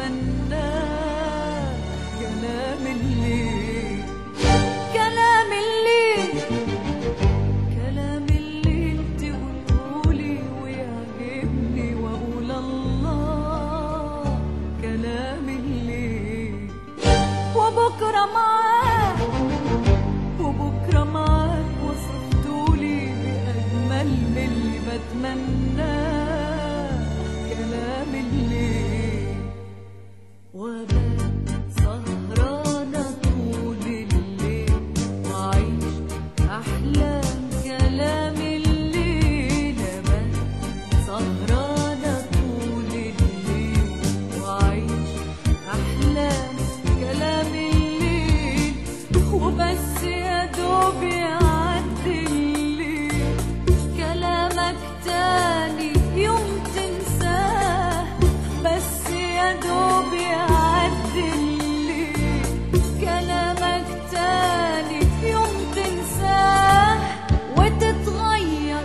بتمناه كلام الليل كلام الليل كلام الليل تقولولي ويعجبني واقول الله كلام الليل وبكره معاك وبكره معاك وصفتولي باجمل من اللي بتمناه كلام الليل وبات سهرانة طول الليل وعيش أحلام كلام الليل بات سهرانة طول الليل وعيش أحلام كلام الليل وبس يا دوب يعدي الليل كلامك تاني يوم تنساه بس يا دوب يعدي الليل كلامك تاني يوم تنساه وتتغير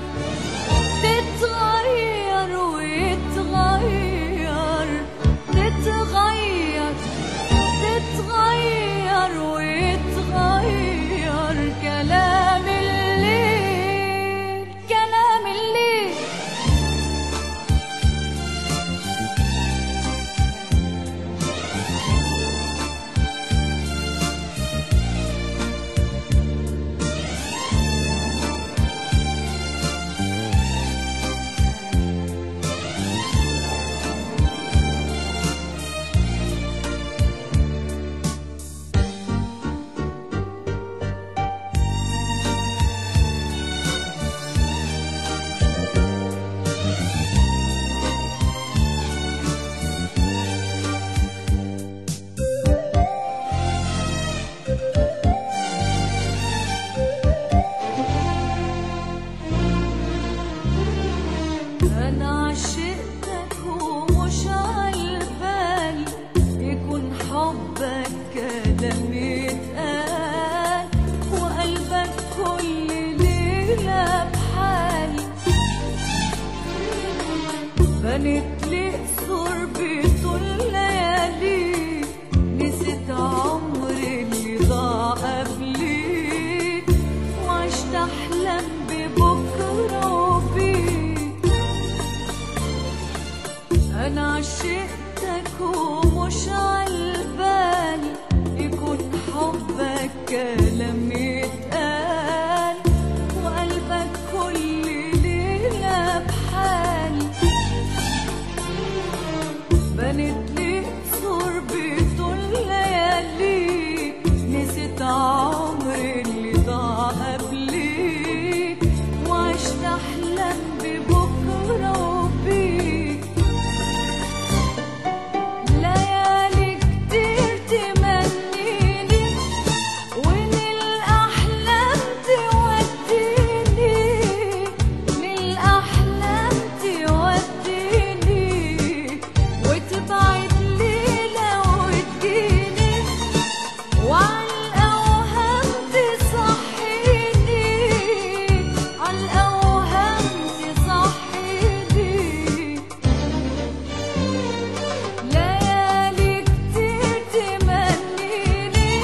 تتغير ويتغير تتغير تتغير ويتغير كلام الليل كلام الليل أنا عشقتك ومش عالبال يكون حبك كلام يتقال وقلبك كل ليلة بحال بنت لي قصور بطول ليالي نسيت عمري اللي ضاع قبلي وعشت أحلم ببكرة وبيك أنا عشقتك ومش عالبال يكون حبك كلام يتقال وقلبك كل ليلة بحال بنت لي قصور بطول ليالي نسيت عمري اللي ضاع قبلي وعشت أحلم ببكرة وبيك ليالي كتير تمنيني وللأحلام توديني للأحلام توديني وتبعد ليلة وتجيني وعالأوهام تصحيني عالأوهام تصحيني ليالي كتير تمنيني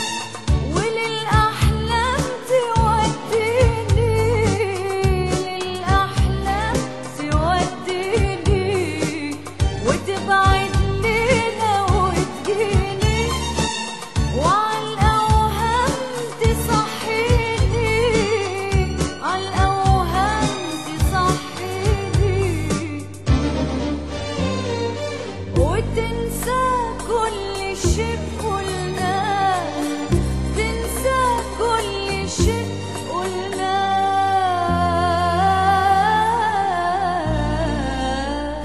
وللأحلام توديني للأحلام توديني وتبعد ليلة وتجيني وعالأوهام تصحيني عالأوهام تصحيني وتنسى كل شيء قلناه تنسى كل شيء قلناه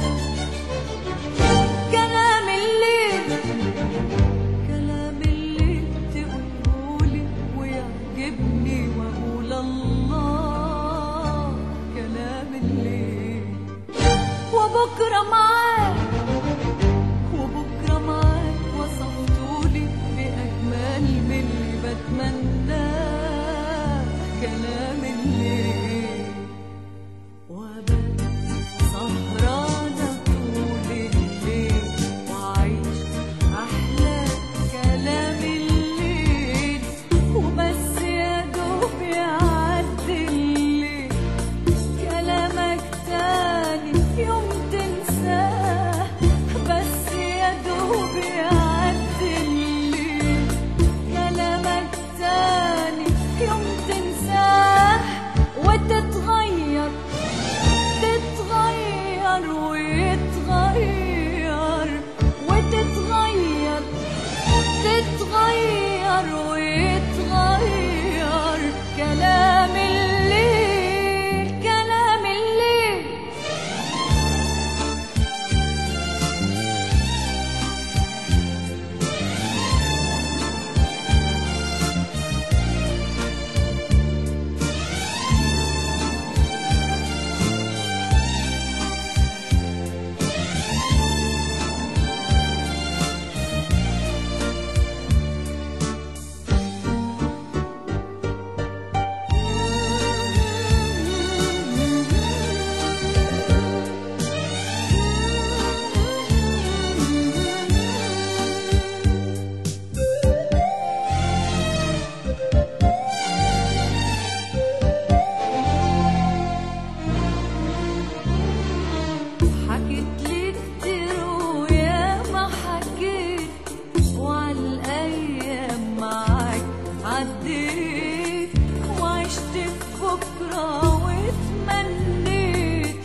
كلام الليل كلام الليل تقولولي ويعجبني واقول الله كلام الليل وبكره معاك وبكره معاك وصفتولي باجمل من اللي بتمناه كلام الليل وبات سهرانة طول الليل وعيش وتتغير تتغير ويتغير وتتغير تتغير ويتغير كلام الليل كلام الليل حكيت لي كتير ويا ما حكيت وعالايام معاك عديت وعشت في بكره واتمنيت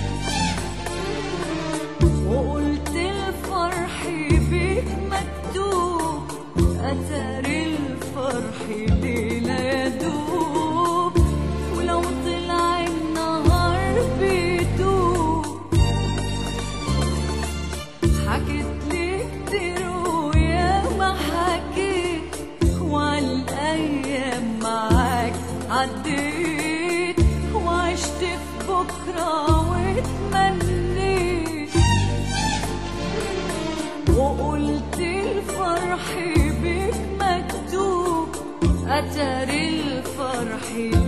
وقلت الفرح بيك مكتوب اتاري الفرح ليله يدوب ولو طلع النهار بيدوب حكيت لي كتير ويا ما حكيت وعالايام معاك عديت وعشت في بكره واتمنيت وقلت الفرح بيك مكتوب اتاري الفرح